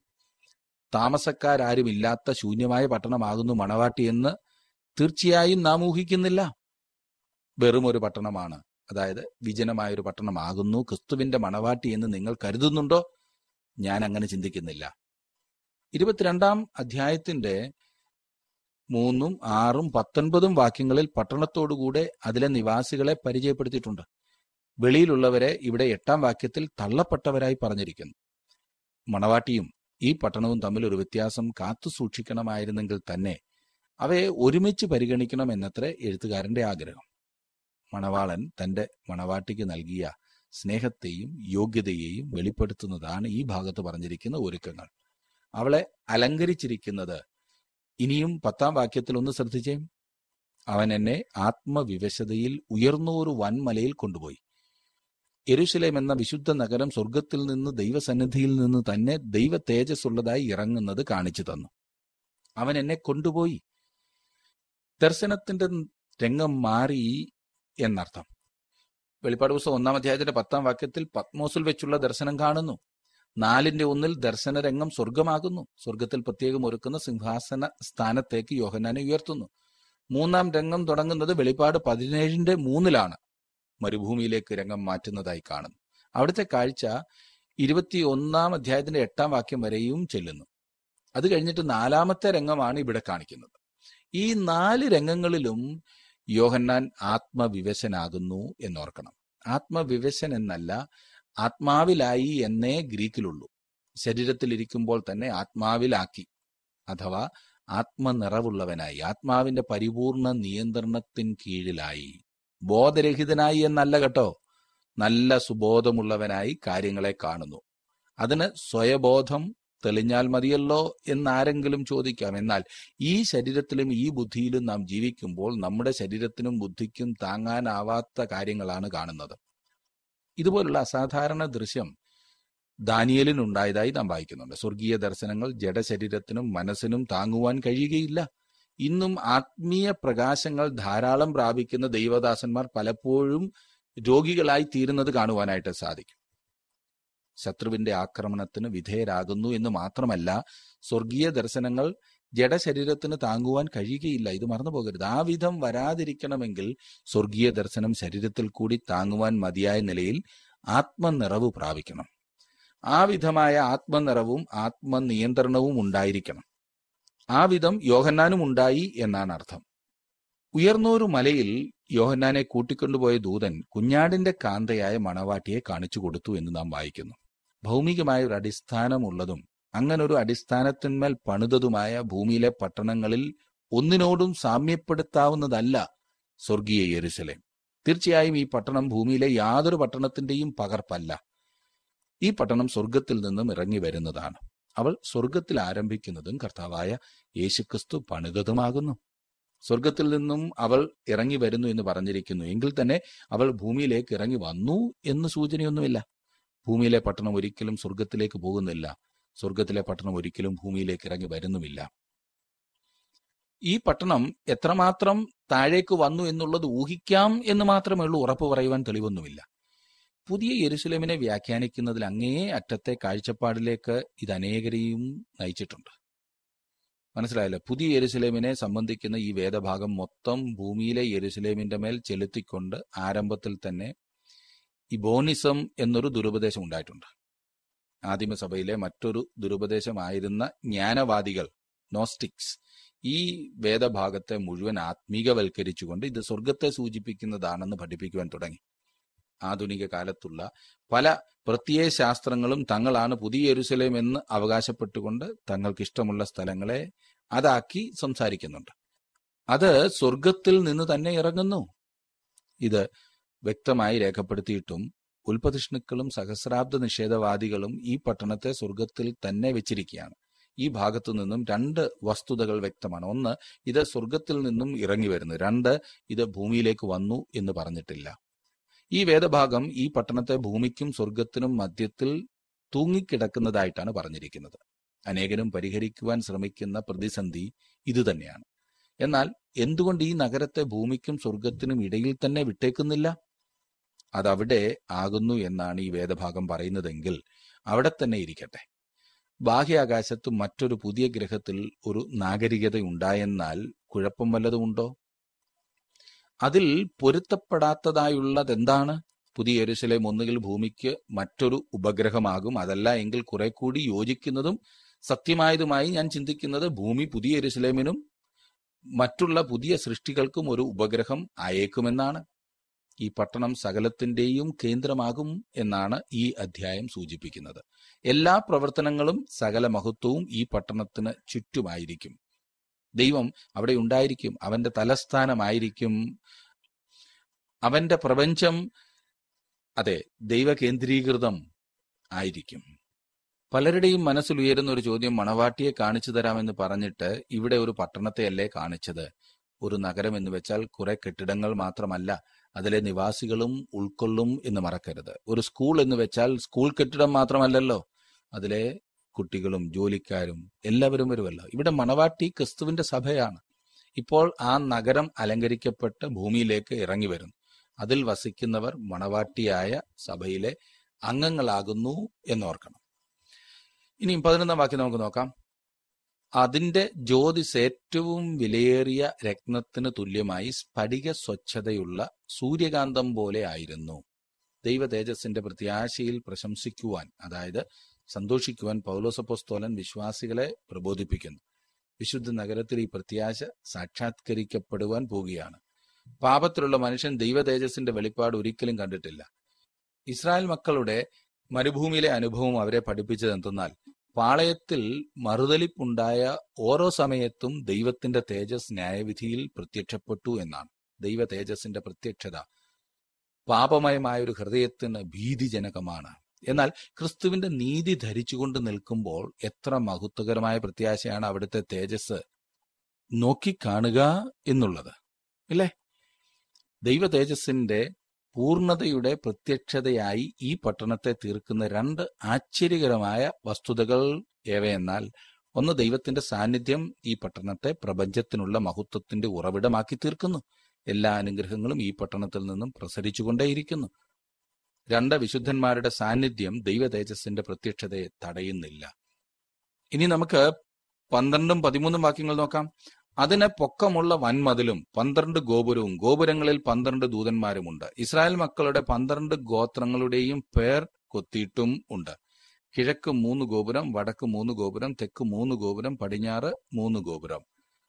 താമസക്കാരാരുമില്ലാത്ത ശൂന്യമായ പട്ടണമാകുന്നു മണവാട്ടി എന്ന് തീർച്ചയായും നാം ഊഹിക്കുന്നില്ല വെറും ഒരു പട്ടണമാണ് അതായത് വിജനമായ ഒരു പട്ടണമാകുന്നു ക്രിസ്തുവിന്റെ മണവാട്ടി എന്ന് നിങ്ങൾ കരുതുന്നുണ്ടോ ഞാൻ അങ്ങനെ ചിന്തിക്കുന്നില്ല ഇരുപത്തിരണ്ടാം അധ്യായത്തിന്റെ മൂന്നും ആറും പത്തൊൻപതും വാക്യങ്ങളിൽ പട്ടണത്തോടുകൂടെ അതിലെ നിവാസികളെ പരിചയപ്പെടുത്തിയിട്ടുണ്ട് വെളിയിലുള്ളവരെ ഇവിടെ എട്ടാം വാക്യത്തിൽ തള്ളപ്പെട്ടവരായി പറഞ്ഞിരിക്കുന്നു മണവാട്ടിയും ഈ പട്ടണവും തമ്മിൽ ഒരു വ്യത്യാസം കാത്തു സൂക്ഷിക്കണമായിരുന്നെങ്കിൽ തന്നെ അവയെ ഒരുമിച്ച് പരിഗണിക്കണം എന്നത്ര എഴുത്തുകാരന്റെ ആഗ്രഹം മണവാളൻ തന്റെ മണവാട്ടിക്ക് നൽകിയ സ്നേഹത്തെയും യോഗ്യതയെയും വെളിപ്പെടുത്തുന്നതാണ് ഈ ഭാഗത്ത് പറഞ്ഞിരിക്കുന്ന ഒരുക്കങ്ങൾ അവളെ അലങ്കരിച്ചിരിക്കുന്നത് ഇനിയും പത്താം വാക്യത്തിൽ ഒന്ന് ശ്രദ്ധിച്ചേ അവൻ എന്നെ ആത്മവിവശതയിൽ ഉയർന്നൊരു വൻമലയിൽ കൊണ്ടുപോയി യെരുശലേം എന്ന വിശുദ്ധ നഗരം സ്വർഗത്തിൽ നിന്ന് ദൈവസന്നിധിയിൽ നിന്ന് തന്നെ ദൈവ തേജസ്സുള്ളതായി ഇറങ്ങുന്നത് കാണിച്ചു തന്നു അവൻ എന്നെ കൊണ്ടുപോയി ദർശനത്തിന്റെ രംഗം മാറി എന്നർത്ഥം വെളിപ്പാട് പുസ്തകം ഒന്നാം അധ്യായത്തിന്റെ പത്താം വാക്യത്തിൽ പത്മോസിൽ വെച്ചുള്ള ദർശനം കാണുന്നു നാലിന്റെ ഒന്നിൽ ദർശന രംഗം സ്വർഗമാകുന്നു സ്വർഗത്തിൽ പ്രത്യേകം ഒരുക്കുന്ന സിംഹാസന സ്ഥാനത്തേക്ക് യോഹന്നാനെ ഉയർത്തുന്നു മൂന്നാം രംഗം തുടങ്ങുന്നത് വെളിപ്പാട് പതിനേഴിന്റെ മൂന്നിലാണ് മരുഭൂമിയിലേക്ക് രംഗം മാറ്റുന്നതായി കാണുന്നു അവിടുത്തെ കാഴ്ച ഇരുപത്തി ഒന്നാം അധ്യായത്തിന്റെ എട്ടാം വാക്യം വരെയും ചെല്ലുന്നു അത് കഴിഞ്ഞിട്ട് നാലാമത്തെ രംഗമാണ് ഇവിടെ കാണിക്കുന്നത് ഈ നാല് രംഗങ്ങളിലും യോഹന്നാൻ ആത്മവിവശനാകുന്നു എന്നോർക്കണം ആത്മവിവശൻ എന്നല്ല ആത്മാവിലായി എന്നേ ഗ്രീക്കിലുള്ളൂ ശരീരത്തിൽ ഇരിക്കുമ്പോൾ തന്നെ ആത്മാവിലാക്കി അഥവാ ആത്മനിറവുള്ളവനായി ആത്മാവിന്റെ പരിപൂർണ നിയന്ത്രണത്തിൻ കീഴിലായി ബോധരഹിതനായി എന്നല്ല കേട്ടോ നല്ല സുബോധമുള്ളവനായി കാര്യങ്ങളെ കാണുന്നു അതിന് സ്വയബോധം തെളിഞ്ഞാൽ മതിയല്ലോ എന്നാരെങ്കിലും ചോദിക്കാം എന്നാൽ ഈ ശരീരത്തിലും ഈ ബുദ്ധിയിലും നാം ജീവിക്കുമ്പോൾ നമ്മുടെ ശരീരത്തിനും ബുദ്ധിക്കും താങ്ങാനാവാത്ത കാര്യങ്ങളാണ് കാണുന്നത് ഇതുപോലുള്ള അസാധാരണ ദൃശ്യം ദാനിയലിനുണ്ടായതായി നാം വായിക്കുന്നുണ്ട് സ്വർഗീയ ദർശനങ്ങൾ ജഡശരീരത്തിനും മനസ്സിനും താങ്ങുവാൻ കഴിയുകയില്ല ഇന്നും ആത്മീയ പ്രകാശങ്ങൾ ധാരാളം പ്രാപിക്കുന്ന ദൈവദാസന്മാർ പലപ്പോഴും രോഗികളായി തീരുന്നത് കാണുവാനായിട്ട് സാധിക്കും ശത്രുവിന്റെ ആക്രമണത്തിന് വിധേയരാകുന്നു എന്ന് മാത്രമല്ല സ്വർഗീയ ദർശനങ്ങൾ ജഡശരീരത്തിന് താങ്ങുവാൻ കഴിയുകയില്ല ഇത് മറന്നു പോകരുത് ആ വിധം വരാതിരിക്കണമെങ്കിൽ സ്വർഗീയ ദർശനം ശരീരത്തിൽ കൂടി താങ്ങുവാൻ മതിയായ നിലയിൽ ആത്മനിറവ് പ്രാപിക്കണം ആ വിധമായ ആത്മനിറവും ആത്മനിയന്ത്രണവും ഉണ്ടായിരിക്കണം ആ വിധം യോഹന്നാനും ഉണ്ടായി എന്നാണ് അർത്ഥം ഉയർന്നൊരു മലയിൽ യോഹന്നാനെ കൂട്ടിക്കൊണ്ടുപോയ ദൂതൻ കുഞ്ഞാടിന്റെ കാന്തയായ മണവാട്ടിയെ കാണിച്ചു കൊടുത്തു എന്ന് നാം വായിക്കുന്നു ഭൗമികമായ ഒരു അടിസ്ഥാനമുള്ളതും അങ്ങനൊരു അടിസ്ഥാനത്തിന്മേൽ പണിതതുമായ ഭൂമിയിലെ പട്ടണങ്ങളിൽ ഒന്നിനോടും സാമ്യപ്പെടുത്താവുന്നതല്ല സ്വർഗീയ യെരുസലേം തീർച്ചയായും ഈ പട്ടണം ഭൂമിയിലെ യാതൊരു പട്ടണത്തിന്റെയും പകർപ്പല്ല ഈ പട്ടണം സ്വർഗത്തിൽ നിന്നും ഇറങ്ങി വരുന്നതാണ് അവൾ സ്വർഗത്തിൽ ആരംഭിക്കുന്നതും കർത്താവായ യേശുക്രിസ്തു പണിതതുമാകുന്നു സ്വർഗത്തിൽ നിന്നും അവൾ ഇറങ്ങി വരുന്നു എന്ന് പറഞ്ഞിരിക്കുന്നു എങ്കിൽ തന്നെ അവൾ ഭൂമിയിലേക്ക് ഇറങ്ങി വന്നു എന്ന് സൂചനയൊന്നുമില്ല ഭൂമിയിലെ പട്ടണം ഒരിക്കലും സ്വർഗത്തിലേക്ക് പോകുന്നില്ല സ്വർഗത്തിലെ പട്ടണം ഒരിക്കലും ഭൂമിയിലേക്ക് ഇറങ്ങി വരുന്നുമില്ല ഈ പട്ടണം എത്രമാത്രം താഴേക്ക് വന്നു എന്നുള്ളത് ഊഹിക്കാം എന്ന് മാത്രമേ ഉള്ളൂ ഉറപ്പ് പറയുവാൻ തെളിവൊന്നുമില്ല പുതിയ യെരുസലേമിനെ വ്യാഖ്യാനിക്കുന്നതിൽ അങ്ങേ അറ്റത്തെ കാഴ്ചപ്പാടിലേക്ക് ഇത് അനേകരെയും നയിച്ചിട്ടുണ്ട് മനസ്സിലായല്ലോ പുതിയ യെരുസലേമിനെ സംബന്ധിക്കുന്ന ഈ വേദഭാഗം മൊത്തം ഭൂമിയിലെ യെരുസലേമിന്റെ മേൽ ചെലുത്തിക്കൊണ്ട് ആരംഭത്തിൽ തന്നെ ഈ ബോണിസം എന്നൊരു ദുരുപദേശം ഉണ്ടായിട്ടുണ്ട് ആദിമസഭയിലെ മറ്റൊരു ദുരുപദേശമായിരുന്ന ജ്ഞാനവാദികൾ നോസ്റ്റിക്സ് ഈ വേദഭാഗത്തെ മുഴുവൻ ആത്മീകവൽക്കരിച്ചുകൊണ്ട് ഇത് സ്വർഗത്തെ സൂചിപ്പിക്കുന്നതാണെന്ന് പഠിപ്പിക്കുവാൻ തുടങ്ങി ആധുനിക കാലത്തുള്ള പല പ്രത്യയ ശാസ്ത്രങ്ങളും തങ്ങളാണ് പുതിയ യെരുസലേം എന്ന് അവകാശപ്പെട്ടുകൊണ്ട് തങ്ങൾക്ക് ഇഷ്ടമുള്ള സ്ഥലങ്ങളെ അതാക്കി സംസാരിക്കുന്നുണ്ട് അത് സ്വർഗത്തിൽ നിന്ന് തന്നെ ഇറങ്ങുന്നു ഇത് വ്യക്തമായി രേഖപ്പെടുത്തിയിട്ടും ഉൽപ്പതിഷ്ണുക്കളും സഹസ്രാബ്ദ നിഷേധവാദികളും ഈ പട്ടണത്തെ സ്വർഗത്തിൽ തന്നെ വെച്ചിരിക്കുകയാണ് ഈ ഭാഗത്തു നിന്നും രണ്ട് വസ്തുതകൾ വ്യക്തമാണ് ഒന്ന് ഇത് സ്വർഗത്തിൽ നിന്നും ഇറങ്ങി വരുന്നു രണ്ട് ഇത് ഭൂമിയിലേക്ക് വന്നു എന്ന് പറഞ്ഞിട്ടില്ല ഈ വേദഭാഗം ഈ പട്ടണത്തെ ഭൂമിക്കും സ്വർഗത്തിനും മധ്യത്തിൽ തൂങ്ങിക്കിടക്കുന്നതായിട്ടാണ് പറഞ്ഞിരിക്കുന്നത് അനേകരും പരിഹരിക്കുവാൻ ശ്രമിക്കുന്ന പ്രതിസന്ധി ഇതുതന്നെയാണ് എന്നാൽ എന്തുകൊണ്ട് ഈ നഗരത്തെ ഭൂമിക്കും സ്വർഗത്തിനും ഇടയിൽ തന്നെ വിട്ടേക്കുന്നില്ല അതവിടെ ആകുന്നു എന്നാണ് ഈ വേദഭാഗം പറയുന്നതെങ്കിൽ അവിടെ തന്നെ ഇരിക്കട്ടെ ബാഹ്യാകാശത്ത് മറ്റൊരു പുതിയ ഗ്രഹത്തിൽ ഒരു നാഗരികത ഉണ്ടായെന്നാൽ കുഴപ്പം വല്ലതുമുണ്ടോ അതിൽ പൊരുത്തപ്പെടാത്തതായുള്ളത് എന്താണ് പുതിയ യെരുശലേം ഒന്നുകിൽ ഭൂമിക്ക് മറ്റൊരു ഉപഗ്രഹമാകും അതല്ല എങ്കിൽ കുറെ കൂടി യോജിക്കുന്നതും സത്യമായതുമായി ഞാൻ ചിന്തിക്കുന്നത് ഭൂമി പുതിയ യെരുശലേമിനും മറ്റുള്ള പുതിയ സൃഷ്ടികൾക്കും ഒരു ഉപഗ്രഹം ആയേക്കുമെന്നാണ് ഈ പട്ടണം സകലത്തിന്റെയും കേന്ദ്രമാകും എന്നാണ് ഈ അധ്യായം സൂചിപ്പിക്കുന്നത് എല്ലാ പ്രവർത്തനങ്ങളും സകല മഹത്വവും ഈ പട്ടണത്തിന് ചുറ്റുമായിരിക്കും ദൈവം അവിടെ ഉണ്ടായിരിക്കും അവന്റെ തലസ്ഥാനമായിരിക്കും അവന്റെ പ്രപഞ്ചം അതെ ദൈവകേന്ദ്രീകൃതം ആയിരിക്കും പലരുടെയും മനസ്സിൽ ഉയരുന്ന ഒരു ചോദ്യം മണവാട്ടിയെ കാണിച്ചു തരാമെന്ന് പറഞ്ഞിട്ട് ഇവിടെ ഒരു പട്ടണത്തെയല്ലേ കാണിച്ചത് ഒരു നഗരം എന്ന് വെച്ചാൽ കുറെ കെട്ടിടങ്ങൾ മാത്രമല്ല അതിലെ നിവാസികളും ഉൾക്കൊള്ളും എന്ന് മറക്കരുത് ഒരു സ്കൂൾ എന്ന് വെച്ചാൽ സ്കൂൾ കെട്ടിടം മാത്രമല്ലല്ലോ അതിലെ കുട്ടികളും ജോലിക്കാരും എല്ലാവരും വരുമല്ലോ ഇവിടെ മണവാട്ടി ക്രിസ്തുവിന്റെ സഭയാണ് ഇപ്പോൾ ആ നഗരം അലങ്കരിക്കപ്പെട്ട് ഭൂമിയിലേക്ക് ഇറങ്ങി വരുന്നു അതിൽ വസിക്കുന്നവർ മണവാട്ടിയായ സഭയിലെ അംഗങ്ങളാകുന്നു എന്നോർക്കണം ഇനിയും പതിനൊന്നാം വാക്യം നമുക്ക് നോക്കാം അതിന്റെ ജ്യോതിസ് ഏറ്റവും വിലയേറിയ രത്നത്തിന് തുല്യമായി സ്ഫടിക സ്വച്ഛതയുള്ള സൂര്യകാന്തം പോലെ ആയിരുന്നു ദൈവ തേജസ്സിന്റെ പ്രത്യാശയിൽ പ്രശംസിക്കുവാൻ അതായത് സന്തോഷിക്കുവാൻ പൗലോസപ്പോസ്തോലൻ വിശ്വാസികളെ പ്രബോധിപ്പിക്കുന്നു വിശുദ്ധ നഗരത്തിൽ ഈ പ്രത്യാശ സാക്ഷാത്കരിക്കപ്പെടുവാൻ പോവുകയാണ് പാപത്തിലുള്ള മനുഷ്യൻ ദൈവ തേജസ്സിന്റെ വെളിപ്പാട് ഒരിക്കലും കണ്ടിട്ടില്ല ഇസ്രായേൽ മക്കളുടെ മരുഭൂമിയിലെ അനുഭവം അവരെ പഠിപ്പിച്ചത് എന്തെന്നാൽ പാളയത്തിൽ മറുതലിപ്പുണ്ടായ ഓരോ സമയത്തും ദൈവത്തിന്റെ തേജസ് ന്യായവിധിയിൽ പ്രത്യക്ഷപ്പെട്ടു എന്നാണ് ദൈവ തേജസ്സിന്റെ പ്രത്യക്ഷത പാപമയമായ ഒരു ഹൃദയത്തിന് ഭീതിജനകമാണ് എന്നാൽ ക്രിസ്തുവിന്റെ നീതി ധരിച്ചുകൊണ്ട് നിൽക്കുമ്പോൾ എത്ര മഹത്വകരമായ പ്രത്യാശയാണ് അവിടുത്തെ തേജസ് നോക്കിക്കാണുക എന്നുള്ളത് ഇല്ലേ ദൈവ തേജസ്സിന്റെ പൂർണതയുടെ പ്രത്യക്ഷതയായി ഈ പട്ടണത്തെ തീർക്കുന്ന രണ്ട് ആശ്ചര്യകരമായ വസ്തുതകൾ ഏവയെന്നാൽ ഒന്ന് ദൈവത്തിന്റെ സാന്നിധ്യം ഈ പട്ടണത്തെ പ്രപഞ്ചത്തിനുള്ള മഹത്വത്തിന്റെ ഉറവിടമാക്കി തീർക്കുന്നു എല്ലാ അനുഗ്രഹങ്ങളും ഈ പട്ടണത്തിൽ നിന്നും പ്രസരിച്ചുകൊണ്ടേയിരിക്കുന്നു രണ്ട് വിശുദ്ധന്മാരുടെ സാന്നിധ്യം ദൈവ തേജസ്സിന്റെ പ്രത്യക്ഷതയെ തടയുന്നില്ല ഇനി നമുക്ക് പന്ത്രണ്ടും പതിമൂന്നും വാക്യങ്ങൾ നോക്കാം അതിന് പൊക്കമുള്ള വൻമതിലും പന്ത്രണ്ട് ഗോപുരവും ഗോപുരങ്ങളിൽ പന്ത്രണ്ട് ദൂതന്മാരുമുണ്ട് ഇസ്രായേൽ മക്കളുടെ പന്ത്രണ്ട് ഗോത്രങ്ങളുടെയും പേർ കൊത്തിയിട്ടും ഉണ്ട് കിഴക്ക് മൂന്ന് ഗോപുരം വടക്ക് മൂന്ന് ഗോപുരം തെക്ക് മൂന്ന് ഗോപുരം പടിഞ്ഞാറ് മൂന്ന് ഗോപുരം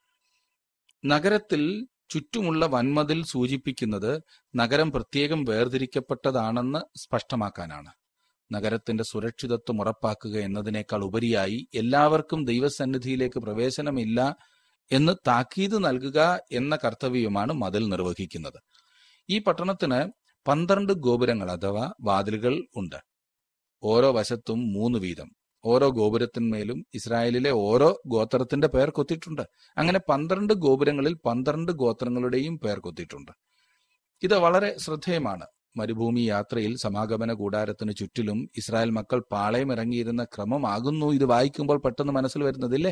നഗരത്തിൽ ചുറ്റുമുള്ള വൻമതിൽ സൂചിപ്പിക്കുന്നത് നഗരം പ്രത്യേകം വേർതിരിക്കപ്പെട്ടതാണെന്ന് സ്പഷ്ടമാക്കാനാണ് നഗരത്തിന്റെ സുരക്ഷിതത്വം ഉറപ്പാക്കുക എന്നതിനേക്കാൾ ഉപരിയായി എല്ലാവർക്കും ദൈവസന്നിധിയിലേക്ക് പ്രവേശനമില്ല എന്ന് താക്കീത് നൽകുക എന്ന കർത്തവ്യമാണ് മതിൽ നിർവഹിക്കുന്നത് ഈ പട്ടണത്തിന് പന്ത്രണ്ട് ഗോപുരങ്ങൾ അഥവാ വാതിലുകൾ ഉണ്ട് ഓരോ വശത്തും മൂന്ന് വീതം ഓരോ ഗോപുരത്തിന്മേലും ഇസ്രായേലിലെ ഓരോ ഗോത്രത്തിന്റെ പേർ കൊത്തിയിട്ടുണ്ട് അങ്ങനെ പന്ത്രണ്ട് ഗോപുരങ്ങളിൽ പന്ത്രണ്ട് ഗോത്രങ്ങളുടെയും പേർ കൊത്തിയിട്ടുണ്ട് ഇത് വളരെ ശ്രദ്ധേയമാണ് മരുഭൂമി യാത്രയിൽ സമാഗമന കൂടാരത്തിന് ചുറ്റിലും ഇസ്രായേൽ മക്കൾ പാളയം ഇറങ്ങിയിരുന്ന ക്രമമാകുന്നു ഇത് വായിക്കുമ്പോൾ പെട്ടെന്ന് മനസ്സിൽ വരുന്നതില്ലേ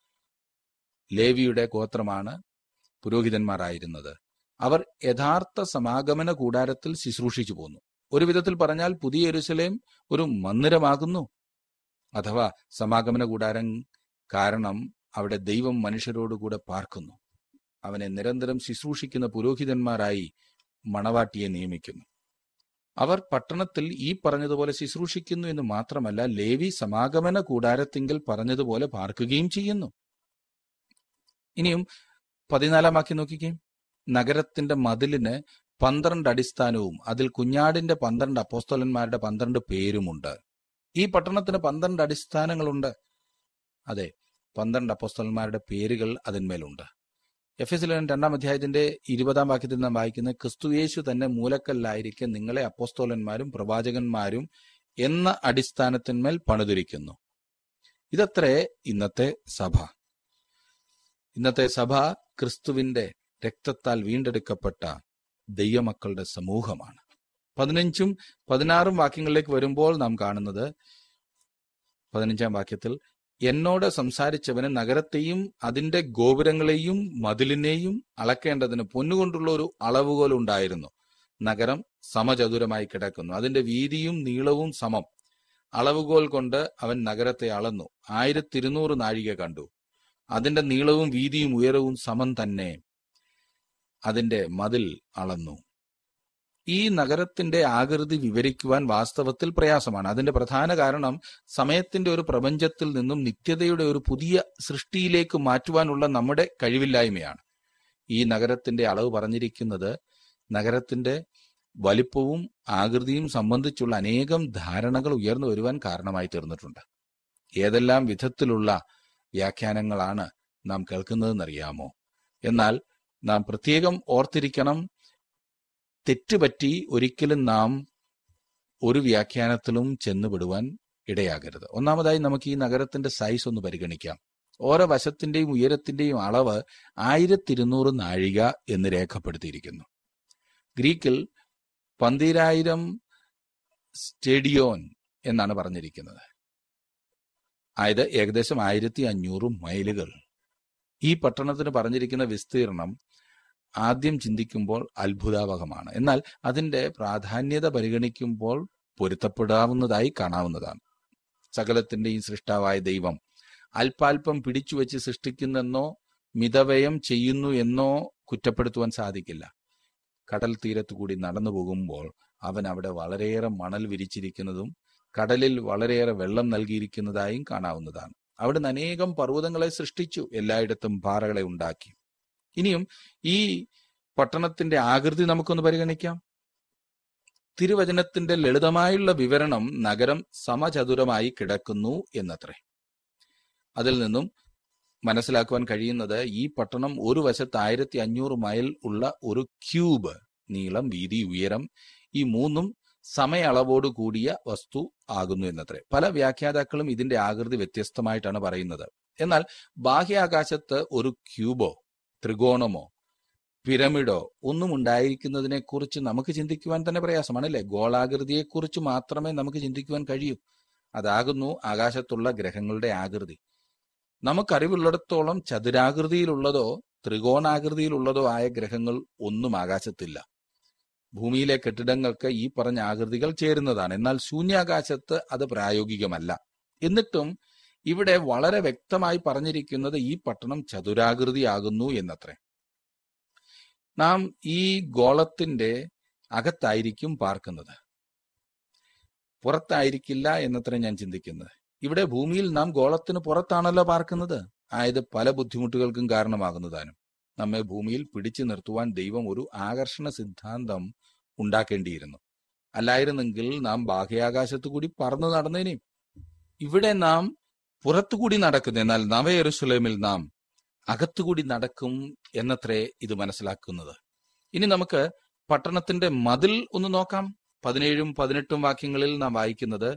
ലേവിയുടെ ഗോത്രമാണ് പുരോഹിതന്മാരായിരുന്നത് അവർ യഥാർത്ഥ സമാഗമന കൂടാരത്തിൽ ശുശ്രൂഷിച്ചു പോന്നു ഒരു വിധത്തിൽ പറഞ്ഞാൽ പുതിയ യെരുസലേം ഒരു മന്ദിരമാകുന്നു അഥവാ സമാഗമന കൂടാരം കാരണം അവിടെ ദൈവം മനുഷ്യരോടുകൂടെ പാർക്കുന്നു അവനെ നിരന്തരം ശുശ്രൂഷിക്കുന്ന പുരോഹിതന്മാരായി മണവാട്ടിയെ നിയമിക്കുന്നു അവർ പട്ടണത്തിൽ ഈ പറഞ്ഞതുപോലെ ശുശ്രൂഷിക്കുന്നു എന്ന് മാത്രമല്ല ലേവി സമാഗമന കൂടാരത്തിങ്കൽ പറഞ്ഞതുപോലെ പാർക്കുകയും ചെയ്യുന്നു ഇനിയും പതിനാലാം വാക്യം നോക്കിക്കേ നഗരത്തിന്റെ മതിലിന് പന്ത്രണ്ട് അടിസ്ഥാനവും അതിൽ കുഞ്ഞാടിന്റെ പന്ത്രണ്ട് അപ്പോസ്തലന്മാരുടെ പന്ത്രണ്ട് പേരുമുണ്ട് ഈ പട്ടണത്തിന് പന്ത്രണ്ട് അടിസ്ഥാനങ്ങളുണ്ട് അതെ പന്ത്രണ്ട് അപ്പോസ്തലന്മാരുടെ പേരുകൾ അതിന്മേലുണ്ട് എഫ് എസ് രണ്ടാം അധ്യായത്തിന്റെ ഇരുപതാം വാക്യത്തിൽ നാം വായിക്കുന്നത് ക്രിസ്തുയേശു തന്നെ മൂലക്കല്ലായിരിക്കെ നിങ്ങളെ അപ്പോസ്തോലന്മാരും പ്രവാചകന്മാരും എന്ന അടിസ്ഥാനത്തിന്മേൽ പണിതിരിക്കുന്നു ഇതത്രേ ഇന്നത്തെ സഭ ഇന്നത്തെ സഭ ക്രിസ്തുവിന്റെ രക്തത്താൽ വീണ്ടെടുക്കപ്പെട്ട ദൈവമക്കളുടെ സമൂഹമാണ് പതിനഞ്ചും പതിനാറും വാക്യങ്ങളിലേക്ക് വരുമ്പോൾ നാം കാണുന്നത് പതിനഞ്ചാം വാക്യത്തിൽ എന്നോട് സംസാരിച്ചവന് നഗരത്തെയും അതിന്റെ ഗോപുരങ്ങളെയും മതിലിനെയും അളക്കേണ്ടതിന് പൊന്നുകൊണ്ടുള്ള ഒരു അളവുകോൽ ഉണ്ടായിരുന്നു നഗരം സമചതുരമായി കിടക്കുന്നു അതിന്റെ വീതിയും നീളവും സമം അളവുകോൽ കൊണ്ട് അവൻ നഗരത്തെ അളന്നു ആയിരത്തി ഇരുന്നൂറ് നാഴിക കണ്ടു അതിന്റെ നീളവും വീതിയും ഉയരവും സമം തന്നെ അതിന്റെ മതിൽ അളന്നു ഈ നഗരത്തിന്റെ ആകൃതി വിവരിക്കുവാൻ വാസ്തവത്തിൽ പ്രയാസമാണ് അതിന്റെ പ്രധാന കാരണം സമയത്തിന്റെ ഒരു പ്രപഞ്ചത്തിൽ നിന്നും നിത്യതയുടെ ഒരു പുതിയ സൃഷ്ടിയിലേക്ക് മാറ്റുവാനുള്ള നമ്മുടെ കഴിവില്ലായ്മയാണ് ഈ നഗരത്തിന്റെ അളവ് പറഞ്ഞിരിക്കുന്നത് നഗരത്തിന്റെ വലിപ്പവും ആകൃതിയും സംബന്ധിച്ചുള്ള അനേകം ധാരണകൾ ഉയർന്നു വരുവാൻ കാരണമായി തീർന്നിട്ടുണ്ട് ഏതെല്ലാം വിധത്തിലുള്ള വ്യാഖ്യാനങ്ങളാണ് നാം കേൾക്കുന്നതെന്നറിയാമോ എന്നാൽ നാം പ്രത്യേകം ഓർത്തിരിക്കണം തെറ്റുപറ്റി ഒരിക്കലും നാം ഒരു വ്യാഖ്യാനത്തിലും ചെന്നുപെടുവാൻ ഇടയാകരുത് ഒന്നാമതായി നമുക്ക് ഈ നഗരത്തിന്റെ സൈസ് ഒന്ന് പരിഗണിക്കാം ഓരോ വശത്തിന്റെയും ഉയരത്തിന്റെയും അളവ് ആയിരത്തി ഇരുന്നൂറ് നാഴിക എന്ന് രേഖപ്പെടുത്തിയിരിക്കുന്നു ഗ്രീക്കിൽ പന്തിരായിരം സ്റ്റേഡിയോൻ എന്നാണ് പറഞ്ഞിരിക്കുന്നത് ആയത് ഏകദേശം ആയിരത്തി അഞ്ഞൂറ് മൈലുകൾ ഈ പട്ടണത്തിന് പറഞ്ഞിരിക്കുന്ന വിസ്തീർണം ആദ്യം ചിന്തിക്കുമ്പോൾ അത്ഭുതാവഹമാണ് എന്നാൽ അതിന്റെ പ്രാധാന്യത പരിഗണിക്കുമ്പോൾ പൊരുത്തപ്പെടാവുന്നതായി കാണാവുന്നതാണ് സകലത്തിന്റെയും സൃഷ്ടാവായ ദൈവം അല്പാൽപം പിടിച്ചുവെച്ച് സൃഷ്ടിക്കുന്നെന്നോ മിതവ്യയം ചെയ്യുന്നു എന്നോ കുറ്റപ്പെടുത്തുവാൻ സാധിക്കില്ല കടൽ തീരത്തു കൂടി നടന്നു പോകുമ്പോൾ അവൻ അവിടെ വളരെയേറെ മണൽ വിരിച്ചിരിക്കുന്നതും കടലിൽ വളരെയേറെ വെള്ളം നൽകിയിരിക്കുന്നതായും കാണാവുന്നതാണ് അവിടുന്ന് അനേകം പർവ്വതങ്ങളെ സൃഷ്ടിച്ചു എല്ലായിടത്തും പാറകളെ ഉണ്ടാക്കി ഇനിയും ഈ പട്ടണത്തിന്റെ ആകൃതി നമുക്കൊന്ന് പരിഗണിക്കാം തിരുവചനത്തിന്റെ ലളിതമായുള്ള വിവരണം നഗരം സമചതുരമായി കിടക്കുന്നു എന്നത്രേ അതിൽ നിന്നും മനസ്സിലാക്കുവാൻ കഴിയുന്നത് ഈ പട്ടണം ഒരു വശത്ത് ആയിരത്തി അഞ്ഞൂറ് മൈൽ ഉള്ള ഒരു ക്യൂബ് നീളം വീതി ഉയരം ഈ മൂന്നും സമയളവോട് കൂടിയ വസ്തു ആകുന്നു എന്നത്രേ പല വ്യാഖ്യാതാക്കളും ഇതിന്റെ ആകൃതി വ്യത്യസ്തമായിട്ടാണ് പറയുന്നത് എന്നാൽ ബാഹ്യാകാശത്ത് ഒരു ക്യൂബോ ത്രികോണമോ പിരമിഡോ ഒന്നും ഉണ്ടായിരിക്കുന്നതിനെ കുറിച്ച് നമുക്ക് ചിന്തിക്കുവാൻ തന്നെ പ്രയാസമാണ് അല്ലെ ഗോളാകൃതിയെക്കുറിച്ച് മാത്രമേ നമുക്ക് ചിന്തിക്കുവാൻ കഴിയൂ അതാകുന്നു ആകാശത്തുള്ള ഗ്രഹങ്ങളുടെ ആകൃതി നമുക്കറിവുള്ളിടത്തോളം ചതുരാകൃതിയിലുള്ളതോ ത്രികോണാകൃതിയിലുള്ളതോ ആയ ഗ്രഹങ്ങൾ ഒന്നും ആകാശത്തില്ല ഭൂമിയിലെ കെട്ടിടങ്ങൾക്ക് ഈ പറഞ്ഞ ആകൃതികൾ ചേരുന്നതാണ് എന്നാൽ ശൂന്യാകാശത്ത് അത് പ്രായോഗികമല്ല എന്നിട്ടും ഇവിടെ വളരെ വ്യക്തമായി പറഞ്ഞിരിക്കുന്നത് ഈ പട്ടണം ചതുരാകൃതിയാകുന്നു എന്നത്രേ നാം ഈ ഗോളത്തിന്റെ അകത്തായിരിക്കും പാർക്കുന്നത് പുറത്തായിരിക്കില്ല എന്നത്ര ഞാൻ ചിന്തിക്കുന്നത് ഇവിടെ ഭൂമിയിൽ നാം ഗോളത്തിന് പുറത്താണല്ലോ പാർക്കുന്നത് ആയത് പല ബുദ്ധിമുട്ടുകൾക്കും കാരണമാകുന്നതാനും നമ്മെ ഭൂമിയിൽ പിടിച്ചു നിർത്തുവാൻ ദൈവം ഒരു ആകർഷണ സിദ്ധാന്തം ഉണ്ടാക്കേണ്ടിയിരുന്നു അല്ലായിരുന്നെങ്കിൽ നാം ബാഹ്യാകാശത്തു കൂടി പറന്നു നടന്നേനെ ഇവിടെ നാം പുറത്തുകൂടി നടക്കുന്നു എന്നാൽ നവ യെരുസലേമിൽ നാം അകത്തുകൂടി നടക്കും എന്നത്രേ ഇത് മനസ്സിലാക്കുന്നത് ഇനി നമുക്ക് പട്ടണത്തിന്റെ മതിൽ ഒന്ന് നോക്കാം പതിനേഴും പതിനെട്ടും വാക്യങ്ങളിൽ നാം വായിക്കുന്നത്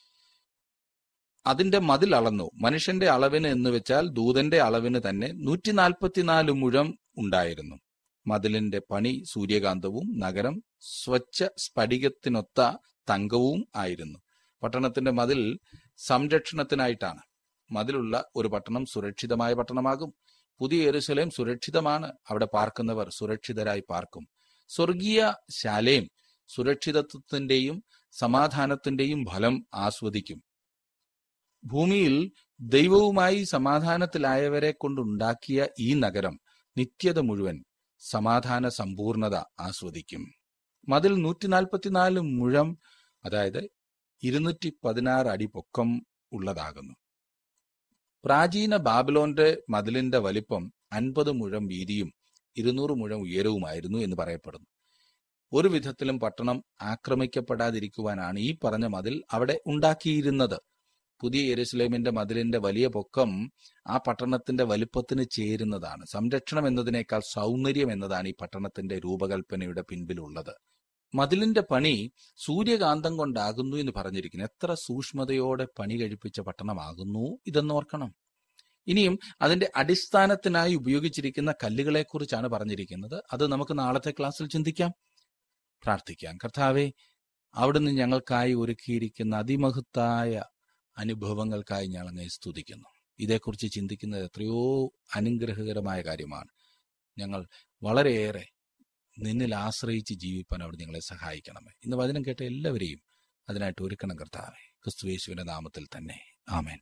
അതിന്റെ മതിൽ അളന്നു മനുഷ്യന്റെ അളവിന് എന്ന് വെച്ചാൽ ദൂതന്റെ അളവിന് തന്നെ നൂറ്റി നാൽപ്പത്തിനാല് മുഴം ഉണ്ടായിരുന്നു മതിലിന്റെ പണി സൂര്യകാന്തവും നഗരം സ്വച്ഛ സ്ഫടികത്തിനൊത്ത തങ്കവും ആയിരുന്നു പട്ടണത്തിന്റെ മതിൽ സംരക്ഷണത്തിനായിട്ടാണ് മതിലുള്ള ഒരു പട്ടണം സുരക്ഷിതമായ പട്ടണമാകും പുതിയ യെരുസലേം സുരക്ഷിതമാണ് അവിടെ പാർക്കുന്നവർ സുരക്ഷിതരായി പാർക്കും സ്വർഗീയ ശാലയും സുരക്ഷിതത്വത്തിന്റെയും സമാധാനത്തിന്റെയും ഫലം ആസ്വദിക്കും ഭൂമിയിൽ ദൈവവുമായി സമാധാനത്തിലായവരെ കൊണ്ടുണ്ടാക്കിയ ഈ നഗരം നിത്യത മുഴുവൻ സമാധാന സമ്പൂർണത ആസ്വദിക്കും മതിൽ നൂറ്റി നാൽപ്പത്തിനാല് മുഴം അതായത് ഇരുന്നൂറ്റി പതിനാറ് അടി പൊക്കം ഉള്ളതാകുന്നു പ്രാചീന ബാബിലോന്റെ മതിലിന്റെ വലിപ്പം അൻപത് മുഴം വീതിയും ഇരുന്നൂറ് മുഴം ഉയരവുമായിരുന്നു എന്ന് പറയപ്പെടുന്നു ഒരു വിധത്തിലും പട്ടണം ആക്രമിക്കപ്പെടാതിരിക്കുവാനാണ് ഈ പറഞ്ഞ മതിൽ അവിടെ ഉണ്ടാക്കിയിരുന്നത് പുതിയ യെരുസലേമിന്റെ മതിലിന്റെ വലിയ പൊക്കം ആ പട്ടണത്തിന്റെ വലിപ്പത്തിന് ചേരുന്നതാണ് സംരക്ഷണം എന്നതിനേക്കാൾ സൗന്ദര്യം എന്നതാണ് ഈ പട്ടണത്തിന്റെ രൂപകൽപ്പനയുടെ പിൻപിലുള്ളത് മതിലിന്റെ പണി സൂര്യകാന്തം കൊണ്ടാകുന്നു എന്ന് പറഞ്ഞിരിക്കുന്നു എത്ര സൂക്ഷ്മതയോടെ പണി കഴിപ്പിച്ച പട്ടണമാകുന്നു ഇതെന്നോർക്കണം ഇനിയും അതിന്റെ അടിസ്ഥാനത്തിനായി ഉപയോഗിച്ചിരിക്കുന്ന കല്ലുകളെ കുറിച്ചാണ് പറഞ്ഞിരിക്കുന്നത് അത് നമുക്ക് നാളത്തെ ക്ലാസ്സിൽ ചിന്തിക്കാം പ്രാർത്ഥിക്കാം കർത്താവെ അവിടുന്ന് ഞങ്ങൾക്കായി ഒരുക്കിയിരിക്കുന്ന അതിമഹത്തായ അനുഭവങ്ങൾക്കായി ഞങ്ങൾ അങ്ങേ സ്തുതിക്കുന്നു ഇതേക്കുറിച്ച് ചിന്തിക്കുന്നത് എത്രയോ അനുഗ്രഹകരമായ കാര്യമാണ് ഞങ്ങൾ വളരെയേറെ നിന്നിൽ ആശ്രയിച്ച് ജീവിപ്പാൻ അവിടെ നിങ്ങളെ സഹായിക്കണമേ ഇന്ന് വചനം കേട്ട എല്ലാവരെയും അതിനായിട്ട് ഒരുക്കണം കർത്താവെ ക്രിസ്തുവേശുവിന്റെ നാമത്തിൽ തന്നെ ആമേൻ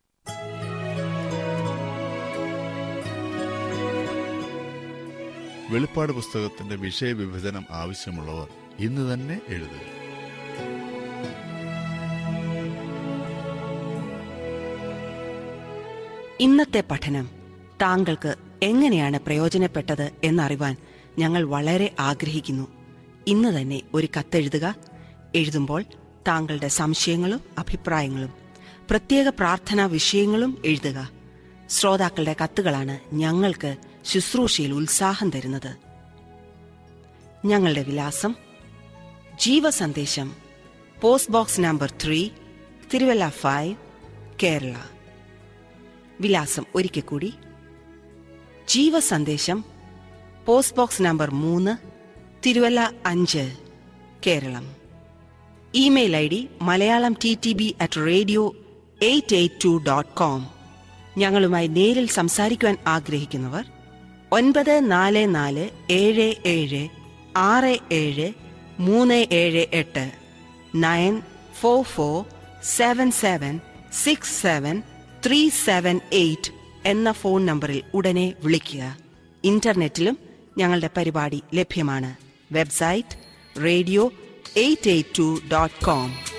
വെളിപ്പാട് പുസ്തകത്തിന്റെ വിഷയവിഭജനം ആവശ്യമുള്ളവർ ഇന്ന് തന്നെ എഴുതുക ഇന്നത്തെ പഠനം താങ്കൾക്ക് എങ്ങനെയാണ് പ്രയോജനപ്പെട്ടത് എന്നറിവാൻ ഞങ്ങൾ വളരെ ആഗ്രഹിക്കുന്നു ഇന്ന് തന്നെ ഒരു കത്തെഴുതുക എഴുതുമ്പോൾ താങ്കളുടെ സംശയങ്ങളും അഭിപ്രായങ്ങളും പ്രത്യേക പ്രാർത്ഥനാ വിഷയങ്ങളും എഴുതുക ശ്രോതാക്കളുടെ കത്തുകളാണ് ഞങ്ങൾക്ക് ശുശ്രൂഷയിൽ ഉത്സാഹം തരുന്നത് ഞങ്ങളുടെ വിലാസം Jeevasandesham post box number three Thiruvalla five Kerala വിലാസം ഒരിക്കൽ കൂടി ജീവസന്ദേശം പോസ്റ്റ് ബോക്സ് നമ്പർ മൂന്ന് തിരുവല്ല അഞ്ച് Keralam email I D Malayalam T T B at radio eight eight two dot com ഞങ്ങളുമായി നേരിൽ സംസാരിക്കുവാൻ ആഗ്രഹിക്കുന്നവർ ഒൻപത് നാല് നാല് ഏഴ് ഏഴ് ആറ് ഏഴ് മൂന്ന് ഏഴ് എട്ട് nine four four seven seven six seven three seven eight എന്ന ഫോൺ നമ്പറിൽ ഉടനെ വിളിക്കുക ഇന്റർനെറ്റിലും ഞങ്ങളുടെ പരിപാടി ലഭ്യമാണ് website radio eight eight two dot com